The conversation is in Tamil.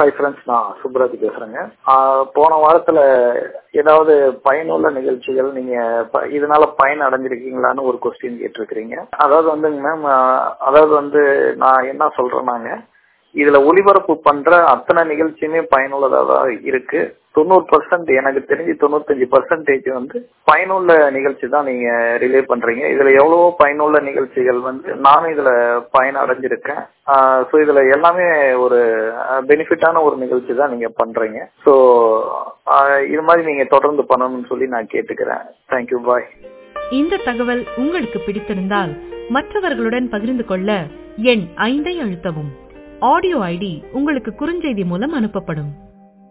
ஹாய் ஃப்ரெண்ட்ஸ் நான் சுப்ராஜ் பேசுறேங்க ஆஹ் போன வாரத்துல ஏதாவது பயனுள்ள நிகழ்ச்சிகள் நீங்க ப- இதனால பயன் அடைஞ்சிருக்கீங்களான்னு ஒரு கொஸ்டின் கேட்டிருக்கிறீங்க அதாவது வந்துங்க மேம் அதாவது வந்து நான் என்ன சொல்றேன்னாங்க இதுல ஒளிபரப்பு பண்ற அத்தனை நிகழ்ச்சியுமே பயனுள்ளதா தான் இருக்கு தொண்ணூறு பர்சன்ட் எனக்கு தெரிஞ்சு தொண்ணூத்தஞ்சு பர்சன்டேஜ் வந்து பயனுள்ள நிகழ்ச்சி தான் நீங்க ரிலே பண்றீங்க இதுல எவ்வளவோ பயனுள்ள நிகழ்ச்சிகள் வந்து நானும் இதுல பயன் அடைஞ்சிருக்கேன் ஸோ இதுல எல்லாமே ஒரு பெனிஃபிட்டான ஒரு நிகழ்ச்சி தான் நீங்க பண்றீங்க ஸோ இது மாதிரி நீங்க தொடர்ந்து பண்ணணும்னு சொல்லி நான் கேட்டுக்கிறேன் தேங்க்யூ பாய் இந்த தகவல் உங்களுக்கு பிடித்திருந்தால் மற்றவர்களுடன் பகிர்ந்து கொள்ள எண் ஐந்தை அழுத்தவும் ஆடியோ ஐடி உங்களுக்கு குறுஞ்செய்தி மூலம் அனுப்பப்படும்